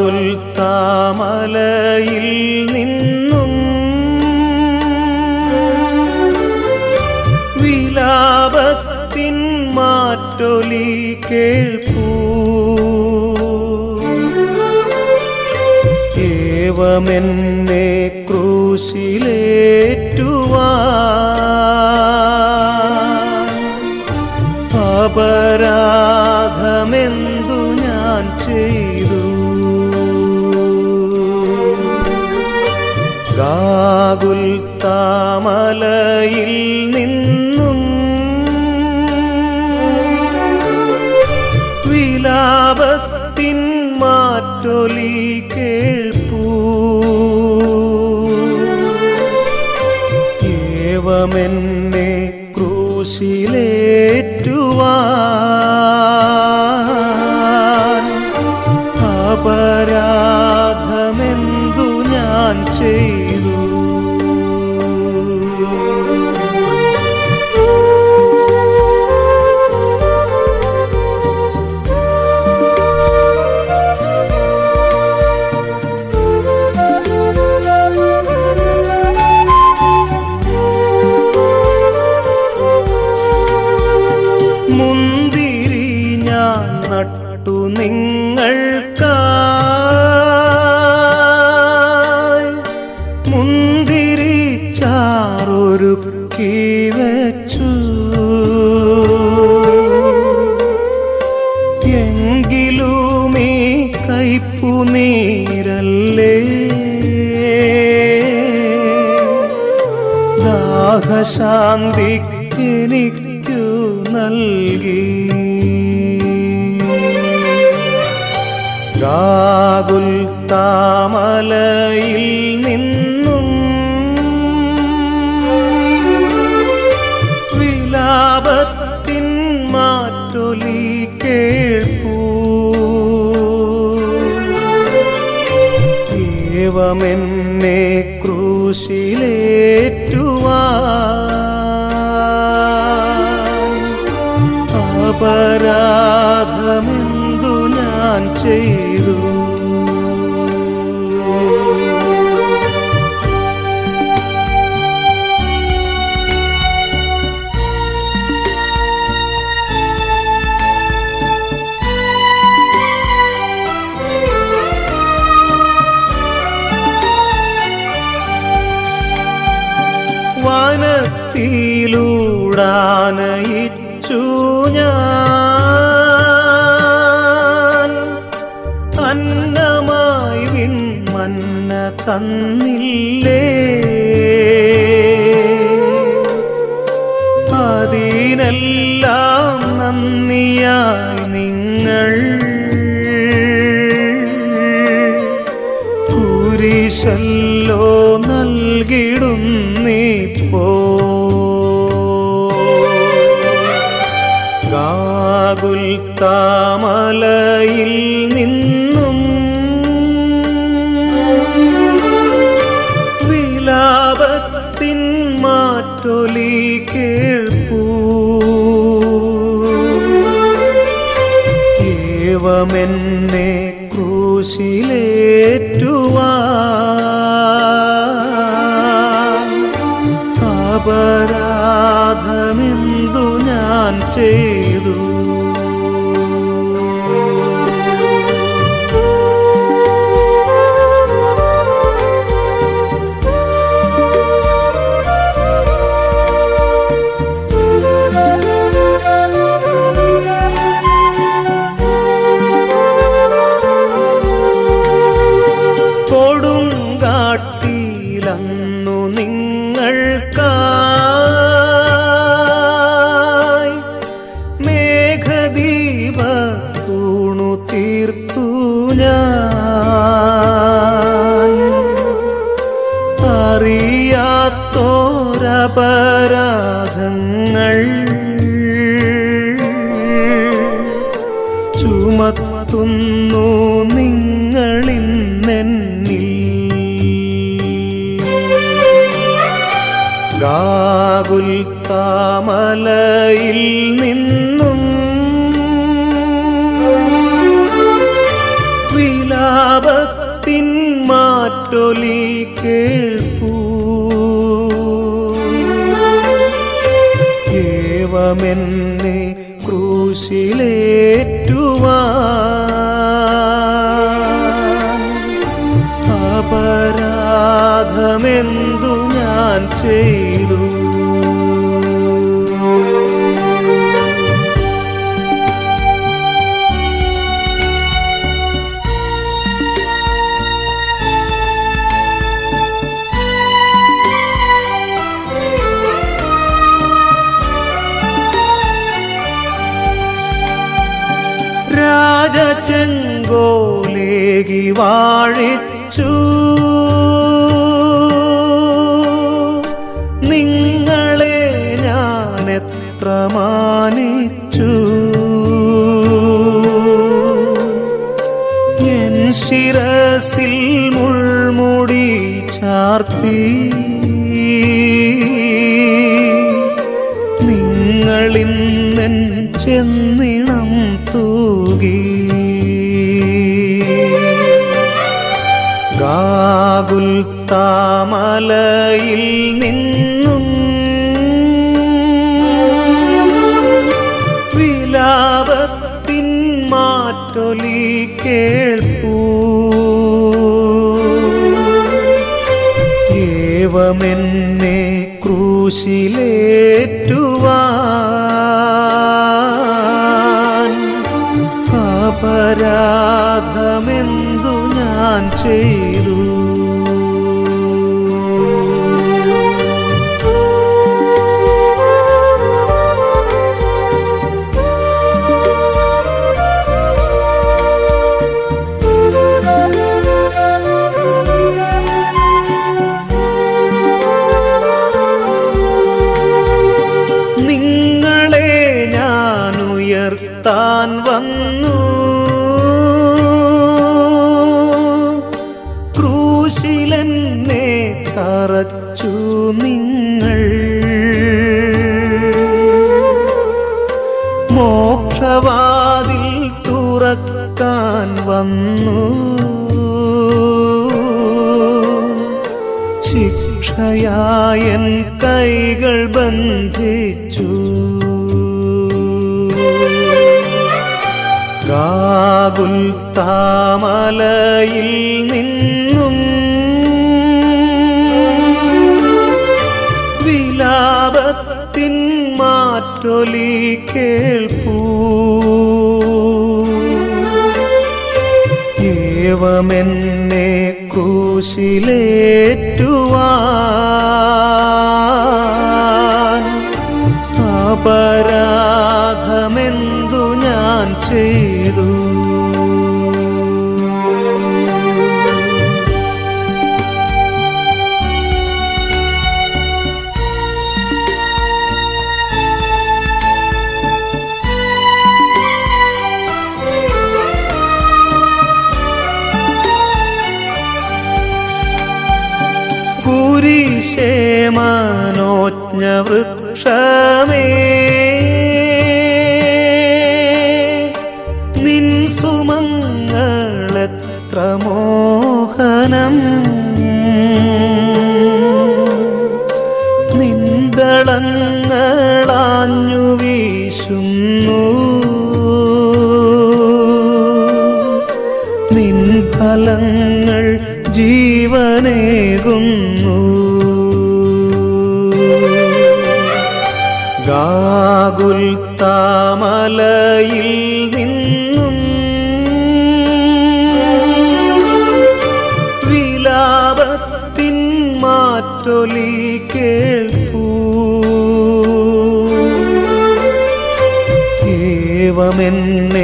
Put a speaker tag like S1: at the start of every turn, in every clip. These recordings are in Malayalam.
S1: ഗാഗുൽ താമലയിൽ നിന്നും വിലാപത്തിൻ മാറ്റൊലി കേൾപ്പൂ ഏവമെന്നെ ക്രൂശിലേറ്റുവാ അപരാധമെന്തു ഞാൻ ചെയ്തു ഗാഗുൽ താമലയിൽ നിന്നും വിലാപത്തിൻ മാറ്റൊലി കേൾപ്പൂ ഏവമെന്നെ ക്രൂശിലേറ്റുവാൻ അപരാധമെന്തു ഞാൻ ചെയ്തു മുന്തിരി ഞാൻ നട്ടു നിങ്ങൾക്കായി മുന്തിരി ചാറൊരുക്കി വെച്ചു എങ്കിലും ഈ കൈപ്പു നീരല്ലേ ദാഹശാന്തിക്കെനിക്കു നൽകി ഗാഗുൽ താമലയിൽ നിന്നും വിലാപത്തിൻ മാറ്റൊലി കേൾപ്പൂ ഏവമെന്നെ ക്രൂശിലേറ്റുവാൻ അപരാധമെന്തു ഞാൻ ചെയ്തു വനത്തിലൂടാനയിച്ചു ഞാൻ അന്നമായി വിൺമന്ന തന്നില്ലേ അതിനെല്ലാം നന്ദിയായി നിങ്ങൾ കുരിശല്ലോ നൽകിടുന്നിപ്പോ ഗാഗുൽ താമലയിൽ നിന്നും വിലാപത്തിൻ മാറ്റൊലി കേൾപ്പൂ ഏവമെന്നെ ക്രൂശിലേറ്റുവാൻ അപരാധമെന്തു ഞാൻ ചെയ്തു കൊടുങ്കാട്ടിലന്നു നിങ്ങൾക്കായി മേഘദീപ തൂണു തീർത്തു ഞാൻ അറിയാത്തോരപരാധങ്ങൾ ചുമത്തുന്നു നിങ്ങളിന്നെന്നിൽ ഗാകുൽ താമലയിൽ നിന്നും വില വിലാപത്തിൻ മാറ്റൊലി കേൾപ്പൂ ഏവമെന്നെ ക്രൂശിലേറ്റുവാൻ അപരാധമെന്തു ഞാൻ ചെയ്തു രാജചെങ്കോലേകി വാഴിച്ചു നിങ്ങളെ ഞാൻ എത്ര മാനിച്ചു എൻ ശിരസിൽ മുൾമുടി ചാർത്തി നിങ്ങളിന്നെൻ ചെന്നിണം തൂകി ഗാകുൽ താമലയിൽ നിന്നും വിലാപത്തിൻ മാറ്റൊലി കേൾപ്പൂ ഏവമെന്നെ ക്രൂശിലേറ്റുവാൻ അപരാധമെന്തു ഞാൻ ചെയ്തു നിങ്ങളെ ഞാൻ ഉയർത്താൻ വന്നു ക്രൂശിലെന്നെ തറച്ചു നിങ്ങൾ മോക്ഷവാതിൽ തുറക്കാൻ വന്നു ശിക്ഷയായൻ കൈകൾ ബന്ധിച്ചു ഗാകുൽ താമലയിൽ നിന്നും വിലാപത്തിൻ മാറ്റൊലി കേൾപ്പൂ ഏവമെന്നെ ക്രൂശിലേറ്റുവാൻ അപരാധമെന്തു ഞാൻ ചെയ്തു കുരിശേ മനോജ്ഞ വൃക്ഷമേ നിൻ സുമങ്ങളെത്ര മോഹനം നിന്തളങ്ങളാഞ്ഞു വീശുന്നു നിൻ ഫലങ്ങൾ ജീവനേകുന്നു ഗാകുൽ താമലയിൽ നിന്നും വിലാപത്തിൻ മാറ്റൊലി കേൾപ്പൂ ഏവമെന്നെ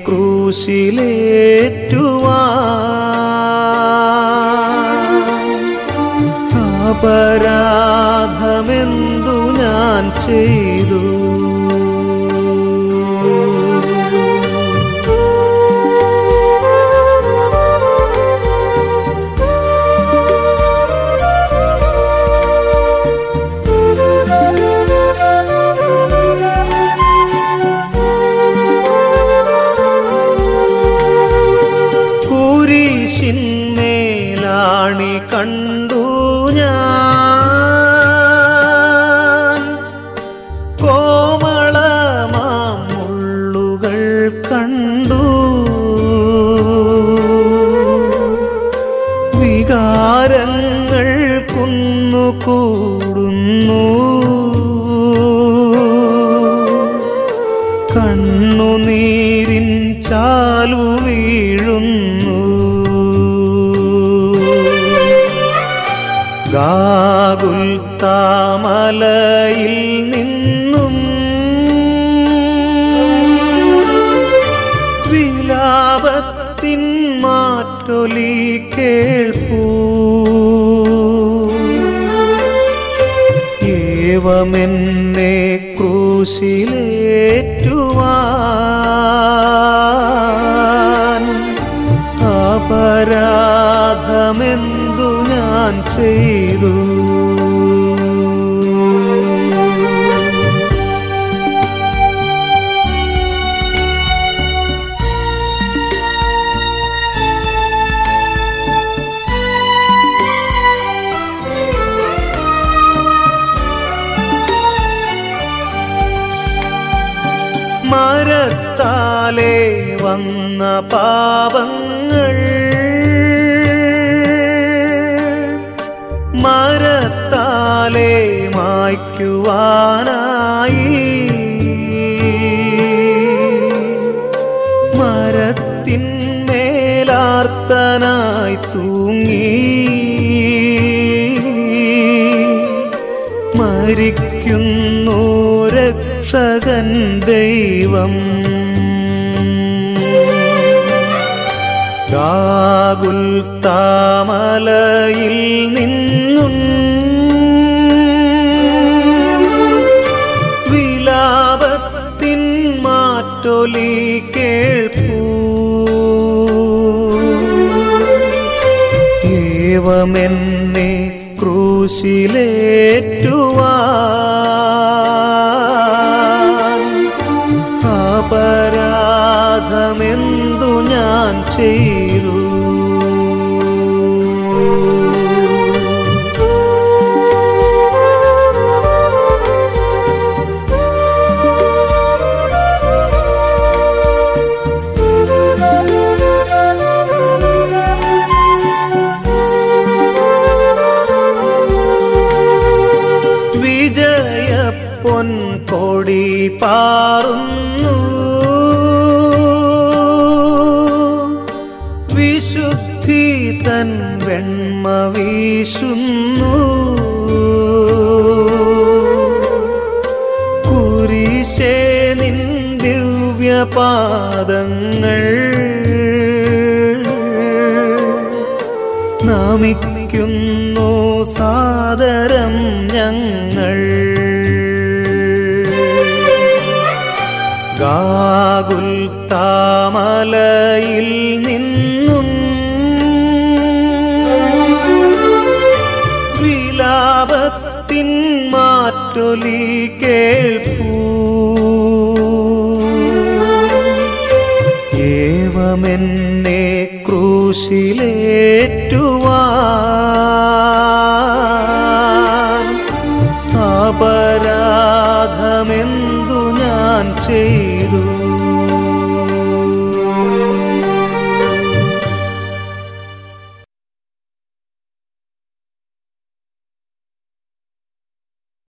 S1: ക്രൂശിലേറ്റുവാൻ അപരാധമെന്തു ഞാൻ ചെയ്തു കാലു വീഴുന്നു ഗാകുൽ താമലയിൽ നിന്നും വിലാപത്തിൻ മാറ്റൊലി കേൾപ്പൂ ഏവമെന്നെ ക്രൂശിലേറ്റുവാൻ അപരാധമെന്തു ഞാൻ ചെയ്തു മരത്താലേ വന്ന പാപങ്ങൾ മരത്താലേ മായ്ക്കുവാനായി മരത്തിന്മേലാർത്തനായി തൂങ്ങി മരിക്കുന്നു രക്ഷകൻ ദൈവം ഗാകുൽ താമലയിൽ നിന്നും വിലാപത്തിൻ മാറ്റൊലി കേൾപ്പൂ ഏവമെന്നെ ക്രൂശിലേറ്റുവാൻ അപരാധമെന്തു ഞാൻ ചെയ്തു വിജയ പൊൻകൊടി പാറുന്നു വിശുദ്ധി തൻ വെണ്മ വീശുന്നു കുരിശേ നിൻ ദിവ്യപാദങ്ങൾ നമിക്കുന്നു സാദരം ഞങ്ങൾ ഗാകുൽ താമലയിൽ നിന്നും വിലാപത്തിൻ മാറ്റൊലി കേൾപ്പൂ ഏവമെന്നെ ക്രൂശിലേറ്റുവാൻ അപരാധമെന്തു ഞാൻ ചെയ്തു